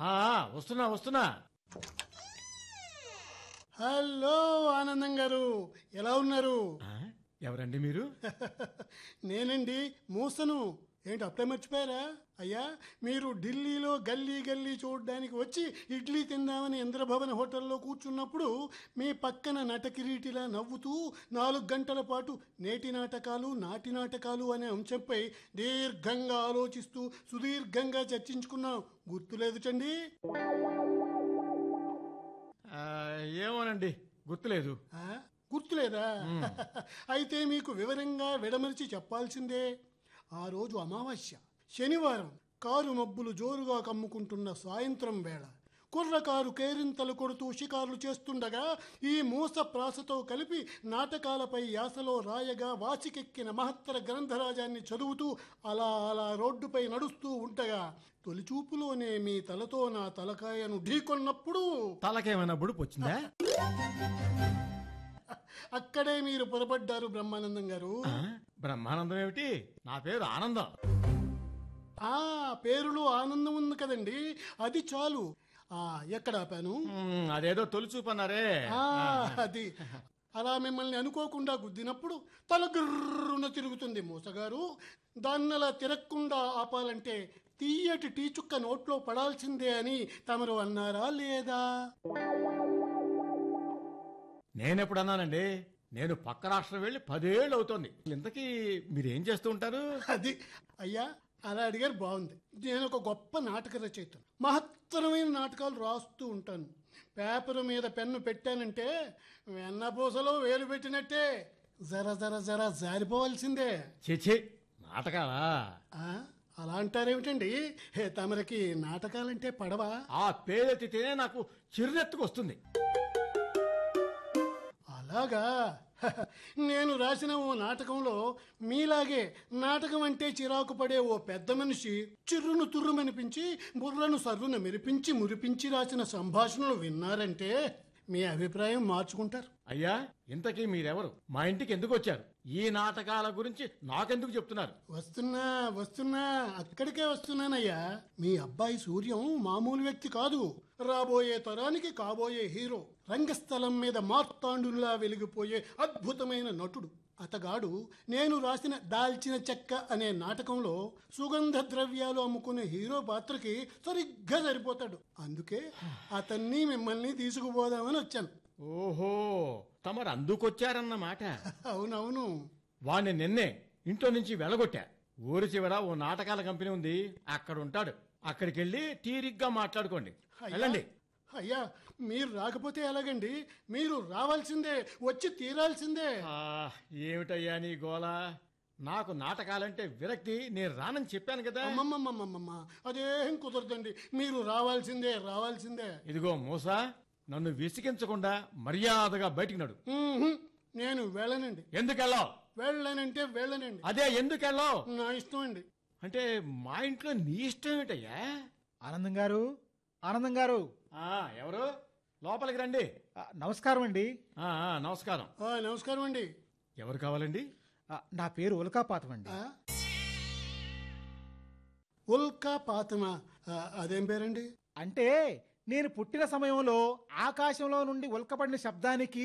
ఆ, వస్తున్నా వస్తున్నా హలో ఆనందం గారు ఎలా ఉన్నారు ఆ, ఎవరండి మీరు నేనండి మూసను ఏంటి అప్పుడే మర్చిపోయారా అయ్యా మీరు ఢిల్లీలో గల్లీ గల్లీ చూడడానికి వచ్చి ఇడ్లీ తిందామని ఇంద్రభవన్ హోటల్లో కూర్చున్నప్పుడు మీ పక్కన నటకిరీటిలా నవ్వుతూ నాలుగు గంటల పాటు నేటి నాటకాలు నాటి నాటకాలు అనే అంశంపై దీర్ఘంగా ఆలోచిస్తూ సుదీర్ఘంగా చర్చించుకున్నాం గుర్తులేదు చండి ఆ, ఏమోనండి గుర్తులేదు ఆ? గుర్తులేదా అయితే మీకు వివరంగా విడమరిచి చెప్పాల్సిందే ఆ రోజు అమావాస్య శనివారం కారు మబ్బులు జోరుగా కమ్ముకుంటున్న సాయంత్రం వేళ కుర్రకారు కేరింతలు కొడుతూ షికారులు చేస్తుండగా ఈ మూస ప్రాసతో కలిపి నాటకాలపై యాసలో రాయగా వాచికెక్కిన మహత్తర గ్రంథరాజాన్ని చదువుతూ అలా అలా రోడ్డుపై నడుస్తూ ఉంటగా తొలిచూపులోనే మీ తలతో నా తలకాయను ఢీకొన్నప్పుడు తలకేమైనా బుడుపు వచ్చిందా అక్కడే మీరు పొరపడ్డారు బ్రహ్మానందం గారు ఆ, బ్రహ్మానందం ఏమిటి నా పేరు ఆనందం ఆ పేరులో ఆనందం ఉంది కదండి అది చాలు ఆ ఎక్కడ ఆపాను మ్, అదేదో తొలిచూపన్నారే ఆ, అది అలా మిమ్మల్ని అనుకోకుండా గుద్దినప్పుడు తల గుర్రున తిరుగుతుంది మూసగారు దాన్ని అలా తిరగకుండా ఆపాలంటే తీయటి టీ చుక్క నోట్లో పడాల్సిందే అని తమరు అన్నారా లేదా నేనెప్పుడు అన్నానండి నేను పక్క రాష్ట్రం వెళ్ళి పదేళ్ళు అవుతోంది ఇంతకీ మీరేం చేస్తూ ఉంటారు అది అయ్యా అలా అడిగారు బాగుంది నేను ఒక గొప్ప నాటక రచయితను మహత్తరమైన నాటకాలు రాస్తూ ఉంటాను పేపర్ మీద పెన్ను పెట్టానంటే వెన్నపూసలో వేలు పెట్టినట్టే జర జర జర జారిపోవాల్సిందే చేచే నాటకాలా ఆ, అలా అంటారేమిటండి హే, తమరికి నాటకాలంటే పడవా ఆ పేరెత్తితేనే నాకు చిరునెత్తుకు వస్తుంది అలాగా హహ, నేను రాసిన ఓ నాటకంలో మీలాగే నాటకం అంటే చిరాకు పడే ఓ పెద్ద మనిషి చిర్రును తుర్రుమనిపించి బుర్రను సర్రున మెరిపించి మురిపించి రాసిన సంభాషణలు విన్నారంటే మీ అభిప్రాయం మార్చుకుంటారు అయ్యా ఇంతకీ మీరెవరు మా ఇంటికి ఎందుకు వచ్చారు ఈ నాటకాల గురించి నాకెందుకు చెప్తున్నారు వస్తున్నా వస్తున్నా అక్కడికే వస్తున్నానయ్యా మీ అబ్బాయి సూర్యం మామూలు వ్యక్తి కాదు రాబోయే తరానికి కాబోయే హీరో రంగస్థలం మీద మార్తాండులా వెలిగిపోయే అద్భుతమైన నటుడు అతగాడు నేను రాసిన దాల్చిన చెక్క అనే నాటకంలో సుగంధ ద్రవ్యాలు అమ్ముకునే హీరో పాత్రకి సరిగ్గా సరిపోతాడు అందుకే అతన్ని మిమ్మల్ని తీసుకుపోదామని వచ్చాను ఓహో తమరు అందుకొచ్చారన్నమాట అవునవును వాణ్ణి నిన్నే ఇంట్లో నుంచి వెళ్ళగొట్టా ఊరి చివర ఓ నాటకాల కంపెనీ ఉంది అక్కడ ఉంటాడు అక్కడికి వెళ్ళి తీరిగ్గా మాట్లాడుకోండి అయ్యా, వెళ్ళండి అయ్యా మీరు రాకపోతే ఎలాగండి మీరు రావాల్సిందే వచ్చి తీరాల్సిందే ఆ, ఏమిటయ్యా నీ గోల నాకు నాటకాలంటే విరక్తి నేను రానని చెప్పాను కదా అమ్మమ్మమ్మమ్మమ్మ అదేం కుదరదండి మీరు రావాల్సిందే రావాల్సిందే ఇదిగో మూసా నన్ను విసిగించకుండా మర్యాదగా బయటికి నడు ఉహుం, నేను వెళ్ళనండి ఎందుకెళ్ళావు వెళ్ళనంటే వెళ్ళనండి అదే ఎందుకెళ్ళావు నా ఇష్టం అండి అంటే మా ఇంట్లో నీ ఇష్టం ఏమిటయ్యా ఆనందం గారు ఆనందం గారు ఆ, ఎవరు లోపలికి రండి ఆ, నమస్కారం అండి ఆ, ఆ, నమస్కారం ఆ, నమస్కారం అండి ఎవరు కావాలండి ఆ, నా పేరు ఉల్కాపాతం అండి ఆ? ఉల్కా పాతమా ఆ, అదేం పేరండి అంటే నేను పుట్టిన సమయంలో ఆకాశంలో నుండి ఉల్కపడిన శబ్దానికి